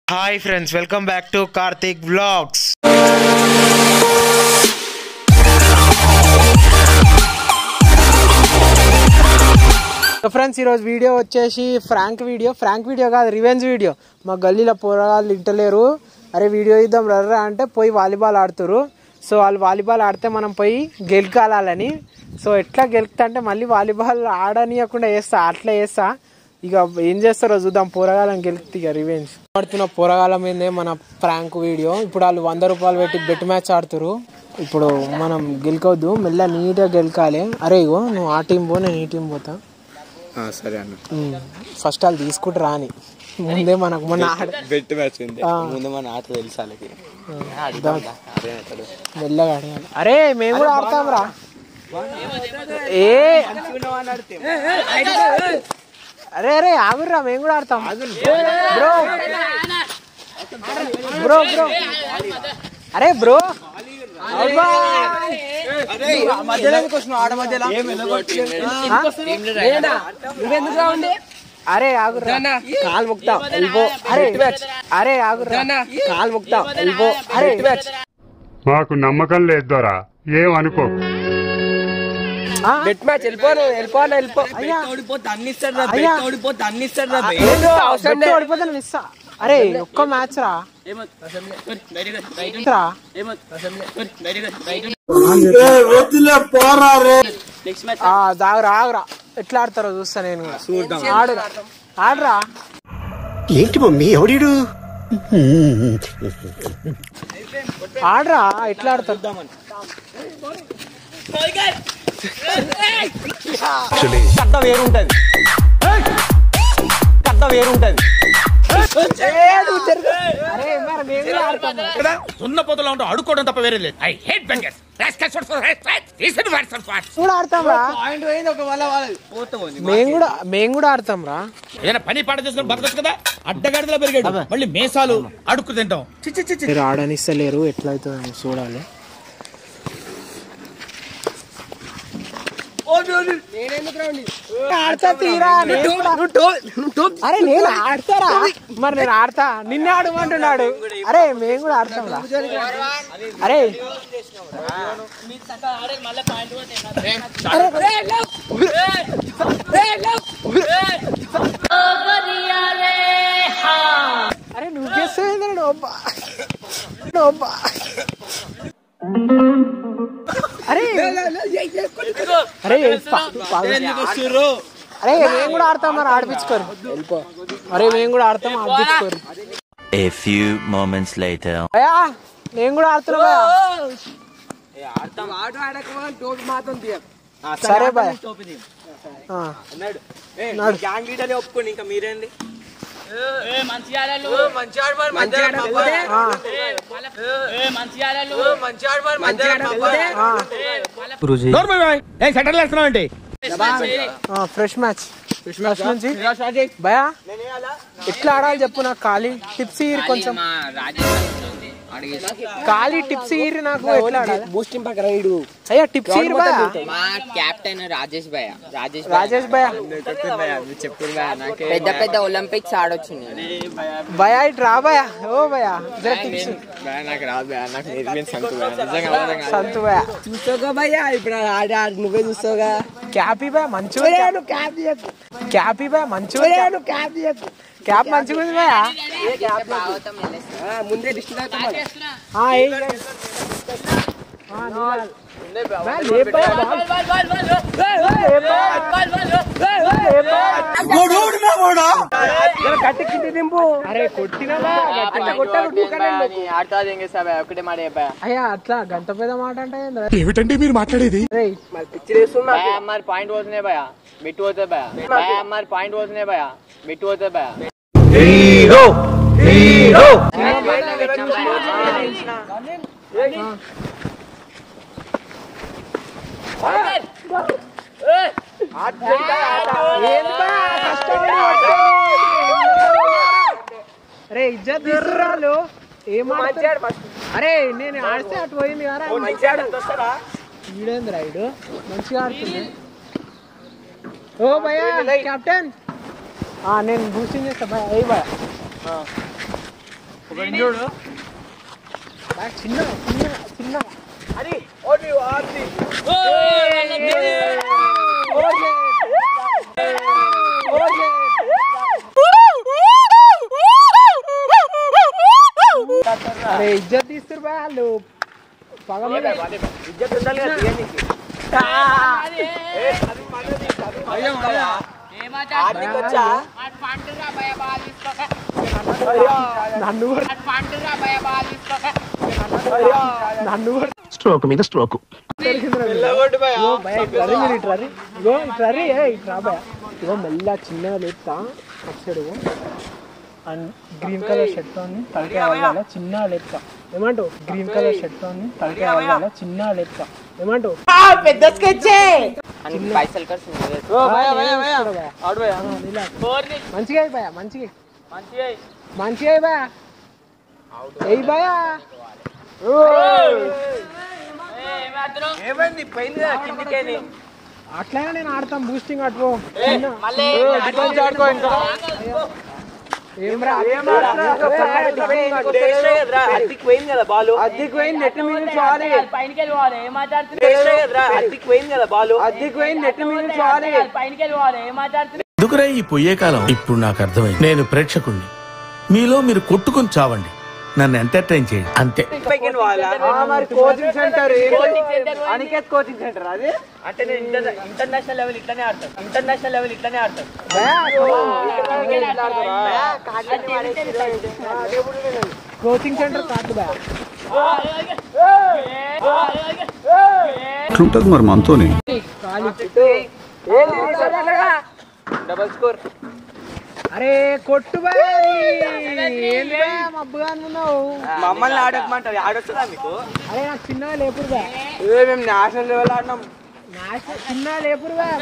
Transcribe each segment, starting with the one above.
Hi friends welcome back to Karthik vlogs friends ఈరోజు video వచ్చేసి prank video prank video కాదు revenge video మా గల్లీలో పోరగాళ్ళు ఇంటలేరు అరే వీడియో ఇద్దాం రర్రా అంటే పోయి వాలీబాల్ ఆడుతురు సో వాళ్ళు వాలీబాల్ ఆడితే మనం పోయి గెలకాలని సో ఎట్లా గెలుకుతా అంటే మళ్ళీ వాలీబాల్ ఆడనీయకుండా వేస్తా అట్లా వేస్తా ఇక ఏం చేస్తారో చూద్దాం పోరగాళ్ళని గెలుపుతా ఇక రివెంజ్ ఆడుతున్న పోరగాళ్ళ మీదే మన ప్రాంక్ వీడియో ఇప్పుడు వాళ్ళు వంద రూపాయలు పెట్టి బెట్ మ్యాచ్ ఆడుతురు ఇప్పుడు మనం గెలకొద్దు మెల్ల నీట్గా గెలకాలి అరే ఇగో నువ్వు ఆ టీం పో నేను ఈ టీం పోతా సరే అన్న ఫస్ట్ వాళ్ళు తీసుకుంటారా అని ముందే మనకు మొన్న ఆడ బెట్ మ్యాచ్ ఉంది ఆ. ముందు మన ఆట తెలుసు వాళ్ళకి మెల్లగా అడగాలి అరే మేము కూడా ఆడతాం రా ఏ అరే అరే ఆగుర్రా మేము కూడా ఆడతాం బ్రో బ్రో బ్రో అరే బ్రో అరే ఆగుర్రా కాల్ ముక్తా ఎల్బో అరే అరే ఆగుర్రా కాల్ ముక్తా ఎల్బో అరే మాకు నమ్మకం లేదు దొరా ఏమనుకో ఆ? బెట్ మ్యాచ్ వెళ్ళిపోను వెళ్ళిపోను వెళ్ళిపో అయ్యా ఓడిపోతే అన్ని ఇస్తాడు రా అయ్యా. బెట్ ఓడిపోతే అన్ని ఇస్తాడు రా ఏందో బెట్టు ఓడిపోతాను మిస్ అరే ఒక్క మ్యాచ్ రా రా ఆ, దాగురా ఆగురా ఎట్లా ఆడతారో చూస్తా నేను కూడా. ఆడురా ఆడరా ఏంటి మమ్మీ ఎవడీడు ఆడరా ఎట్లా ఆడతారు కట్ట వేరుంటది కట్ట వేరుంటది అరే మరి మేము కూడా ఆడతాం సున్న పొదలో ఉంటాం అడుక్కోవడం తప్ప వేరే లేదు ఐ హేట్ బెంగర్స్ కూడా ఆడతాం రా పాయింట్ పోయింది ఒక వల్ల వాళ్ళది పోతావు మేము కూడా మేము కూడా ఆడతాం రా ఏదైనా పని పాట చేసుకుని బతకొచ్చు కదా అడ్డగాడిదలో పెరిగాడు మళ్ళీ మేసాలు అడుక్కు తింటాం చి, చి, చి, చి. మీరు ఆడనిస్తలేరు ఎట్లయితుందో చూడాలి ఆడతా తీరా నేను కూడా- అరే నేను ఆడతారా మరి నేను ఆడతా నిన్నే ఆడమంటున్నాడు అరే మేము కూడా ఆడతాం రా అరే అరే నువ్వు చేస్తావు అబ్బా అబ్బా అరే అరే పా- పా- అరే మేము కూడా ఆడతాం మరి ఆడిపించుకోరు వెళ్ళిపో అరే మేము కూడా ఆడతాం ఆడిపించుకోరు A few moments later. అయ్యా నేను కూడా ఆడుతున్నా భయ్యా. ఆట ఆడకపోతే టోపీ మాత్రం తీయం సరే బాయ్ టోపీ తీయం ఆ, నాడు గ్యాంగ్ లీడర్ ఒప్పుకోండి ఇంకా మీరేంది మంచి ఆడవారు మంచి ఆడకపోతే ఆ, మంచి ఆడవారు మంచి ఆడకపోతే ఆ, నోరు మూయ్. ఏం సెంటర్ వేస్తున్నావు ఏంటి ఆ, ఫ్రెష్ మ్యాచ్ ఫ్రెష్ మ్యాచ్ నుంచి భయా ఎట్లా ఆడాలి చెప్పు నాకు ఖాళీ టిప్స్ ఇయ్యి కొంచెం ఖాళీ టిప్స్ ఇయ్యి నాకు ఎట్లా ఆడాలి బూస్టింగ్ పక్కన ఇడు అయ్యా టిప్స్ ఇయ్యి భయా మా కెప్టెన్ రాజేష్ భయ్య రాజేష్ రాజేష్ భయా పెద్ద పెద్ద ఒలింపిక్స్ ఆడొచ్చు నేను భయా ఇటు రా భయా ఓ భయా జర టిప్స్ నాకు రాదు భయ్యా, నాకు నేర్పించి సంతు భయ్యా. నిజంగా అబద్ధం కాదు. సంతు భయా చూస్తావుగా భయ్యా ఇప్పుడు ఆడ ఆడ నువ్వే చూస్తావుగా క్యాపీ భయా మంచిగా క్యాపీ భయా మంచిగా క్యాప్ మంచిగా ఉంది భయా భాగవతం వెళ్ళేసి ఆ, ముందే డిస్ట్రిక్ట్ అవుతాం ఆ, ఏయ్, ఏయ్. ఆ, నీలాల్. భయా, లేపు భయా, బాల్. లేపు భయా. గట్టి కింది దింపు అరే కొట్టినా భయా, గట్టిగా కొట్టాను, దూకనండి. ఆడతా ఏం చేస్తా భయ్య ఒకటే మాట చెప్పా అయ్యా అట్లా గంట పెద్ద మాట అంటే ఏందిరా? ఏమిటండి మీరు మాట్లాడేది రేయ్, భయ అమ్మారి పాయింట్ పోతున్నాయి భయ బిట్టు పోతే భయ భయ అమ్మారి పాయింట్ పోతున్నాయి భయ బిట్టు పోతే భయ ఏంది భయా, కష్టపడి కొట్టాను. అరే ఇజ్జత్ తీసుకురాలు ఏం ఆడతారు? అరే నేను ఆడితే అటు పోయింది కదా ఈడేంది రైడు మంచిగా ఆడుతుంది ఓ భయ్యా కెప్టెన్ ఆ, నేను బూస్టింగ్ చేస్తా భయ అయ్యి భయ చూడు చిన్న చిన్న చిన్న అది ఓడి ఆర్ది అరే ఇజ్జత్ తీస్తారు బా వాళ్ళు పగ మీద ఇజ్జత్ ఉండాలి కదా తీయనీకి. ఆర్తికి వచ్చా నన్ను కూడా నన్ను కూడా స్ట్రోక్ మీద స్ట్రోక్ పిల్లగొట్టు భయ ఇగో భయ ఇట్లా మీరు ఇట్లా రీ. ఇగో ఇట్లా రీ, ఏ ఇట్లా భయ ఇగో మెల్ల చిన్నగా లేపుతా ఒకసారి ఇగో అండ్ గ్రీన్ కలర్ షర్ట్ తో తలకాయ అవ్వాలి చిన్నగా లేపుతా ఏమంటావు గ్రీన్ కలర్ షర్ట్ తో తలకాయ అవ్వాలి చిన్నగా లేపుతా ఏమంటావు పైసలు ఖర్చు ఆ, నేను ఇస్తాను భయ. ఆ, నీలా. మంచిగా అయ్యి భయ మంచిగా అయ్యి. మంచిగా అయ్యి భయ ఎయ్యి భయ ఏమైంది పోయింది కదా కిందికేని అట్లనే నేను ఆడతాం బూస్టింగ్ అటు చిన్న. ఏం రా అద్దెకి పోయింది కదా బాలు అద్దెకి పోయింది నెట్ మీద చాలి కదరా అద్దెకి పోయింది కదా బాలు అద్దెకి పోయింది నెట్ మీద చాలి ఎందుకురా ఈ పొయ్యే కాలం ఇప్పుడు నాకు అర్థమైంది నేను ప్రేక్షకుణ్ణి మీలో మీరు కొట్టుకుని చావండి నన్ను ఎంటర్టైన్ చేయండి అంతే పైకి వాళ్ళ మరి coaching center Aniket coaching center అది అంటే నేను ఇంటర్ ఇంటర్నేషనల్ లెవెల్ ఇట్లానే ఆడతాను ఇంటర్నేషనల్ లెవెల్ ఇట్లానే ఆడతాను కోచింగ్ సెంటర్ కాదు బా ఎట్లుంటది మరి మనతోని డబల్ స్కోర్ అరే కొట్టు బా ఏంటి బా మబ్బుగా ఉన్నావు మమ్మల్ని ఆడకమంటారు ఆడొస్తుందా మీకు అరే నాకు చిన్నగా లేపురు బా ఏ మేము నేషనల్ లెవెల్ ఆడినాం నాశనం చిన్నగా లేపురు బా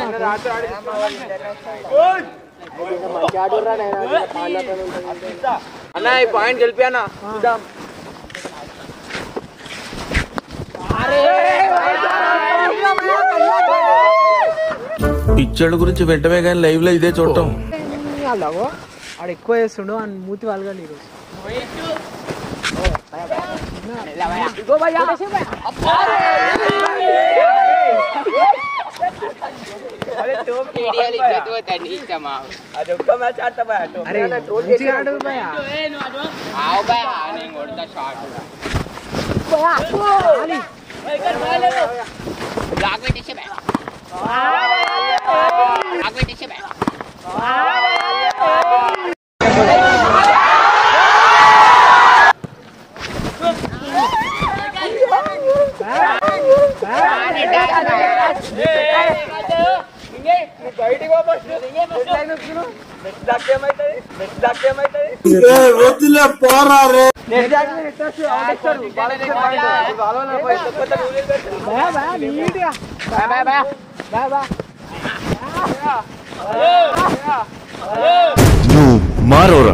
అన్న ఈ పాయింట్ గెలిపి అన్న చూద్దాం పిచ్చోళ్ళ గురించి వెంటనే కానీ లైవ్ లో ఇదే చూడటం అలాగో ఆడు ఎక్కువ చేస్తుండు అని మూతి వాళ్ళగా ఈరోజు అది ఒక్క మ్యాచ్ ఆడతా భయ అరే మంచిగా ఆడు భయ బయటికి పో ఫస్ట్ నెట్ లైన్ వస్తున్నావు నెట్ దాకా ఏమవుతుంది నెట్ దాకా ఏమవుతుంది నెట్ దాకా నెట్ వస్తుంది అవుట్ ఇస్తారు బాల్ ఇస్తారు పాయింట్ బాల్ వల్ల పోయి కొత్త రూల్ పెడతారు భయ భయ నీట్గా భయ భయ భయ భయ మారోరా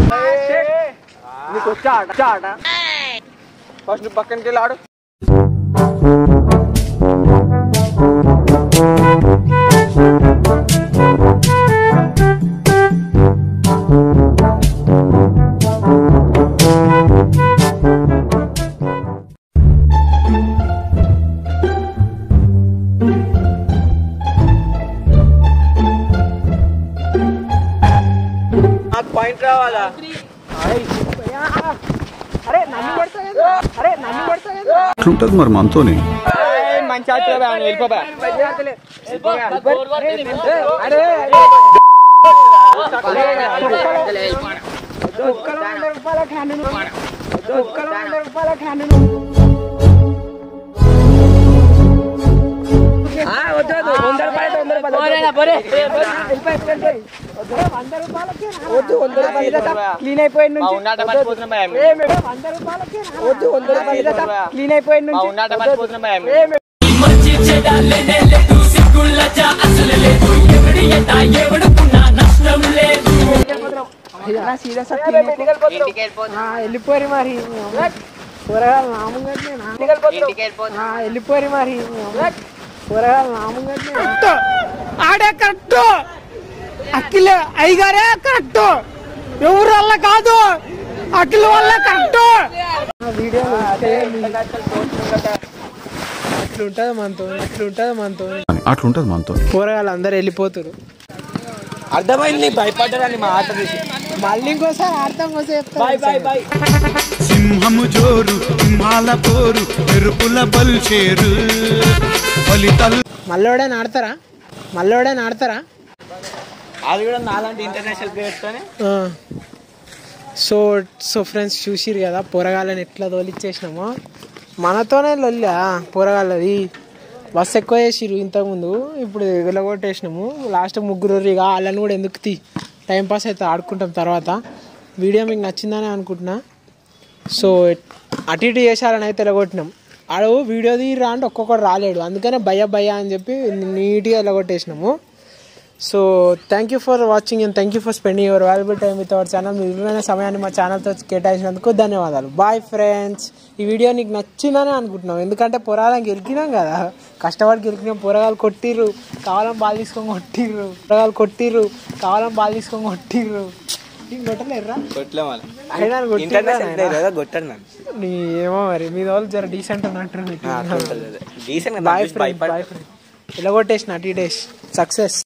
నీకు వచ్చా ఆట వచ్చా ఆట ఫస్ట్ నువ్వు పక్కనకి వెళ్ళి ఆడు నాకు పాయింట్ రావాలా అరే నన్ను కొడతా కదా అరే నన్ను కొడతా కదా ఎట్లుంటది మరి మనతోని మంచి ఆడుతున్నా వెళ్ళిపోబా ఒక్కల వంద రూపాయల క్యాన్ ఒక్కల వంద రూపాయల క్యాన్ వంద రూపాయలు వంద రూపాయలకి వద్దు వంద రూపాయలు క్లీన్ అయిపోయింది నుంచి వంద రూపాయలకి వద్దు వంద రూపాయలు క్లీన్ అయిపోయింది నుంచి ఆ, వెళ్ళిపోరు మరి కూరగాయలు నామంగట్లేనా ఆ, వెళ్ళిపోరు మరి కూరగాయలు నామంగట్లేనా ఆడే కరెక్ట్ అక్కిలే అయ్యగారే కరెక్ట్ ఎవరు వల్ల కాదు అఖిల్ వల్ల కరెక్ట్ వీడియో అట్లుంటది మనతో అట్లుంటది మనతో అట్లుంటది మనతో కూరగాయలు అందరు వెళ్ళిపోతారు అర్థమైంది భయపడ్డారని మా ఆట చూసి మళ్ళీ ఇంకోసారి అర్థం కోసం బాయ్ బాయ్ చెప్తాను బాయ్ సింహము జోరు సింహాల పోరు ఎరుపుల బల్చేరు ఫలితాలు మళ్ళోడైనా ఆడతారా మళ్ళోడైనా ఆడతారా అది కూడా నాలాంటి ఇంటర్నేషనల్ ప్లేయర్స్ తోనే సో సో ఫ్రెండ్స్ చూసిరు కదా పొరగాలని ఎట్లా తోలిచ్చేసినామో మనతోనే లొల్లా పొరగాలది బస్ ఎక్కువ చేసిరు ఇంతకుముందు ఇప్పుడు ఎగలగొట్టేసినాము లాస్ట్ ముగ్గురు ఇక వాళ్ళని కూడా ఎందుకు తీ టైం పాస్ అయితే ఆడుకుంటాం తర్వాత వీడియో మీకు నచ్చిందని అనుకుంటున్నా సో అటు ఇటు చేశారని అయితే ఎలగొట్టినాం ఆడు వీడియో తీరా అంటే ఒక్కొక్కడు రాలేడు అందుకనే భయ భయ అని చెప్పి నీట్గా ఎలగొట్టేసినాము so thank you for watching and thank you for spending your valuable time with our channel మీ విలువైన సమయాన్ని మా ఛానల్తో కేటాయించినందుకు ధన్యవాదాలు బాయ్ ఫ్రెండ్స్ ఈ వీడియో నీకు నచ్చిందని అనుకుంటున్నాం ఎందుకంటే పొరాలను గెలికినాం కదా కష్టపడి గెలికినాం పొరగాలు కొట్టిర్రు కావాలని బాల్ తీసుకొని కొట్టిర్రు పొరగాలు కొట్టిర్రు కావాలని బాల్ తీసుకొని కొట్టిర్రు నీకు కొట్టలేరురా కొట్టలే మళ్ళీ అయినా కొట్టిర్రా ఇంటర్నేషనల్ నాయనా? ప్లేయర్ కదా కొట్టాను నన్ను నీ ఏమో మరి మీ వాళ్ళు జర డీసెంట్ అన్నట్టు డీసెంట్ బాయ్ ఫ్రెండ్ భయపడ బాయ్ ఫ్రెండ్ ఇలా కొట్టేసిన అటు డేస్ సక్సెస్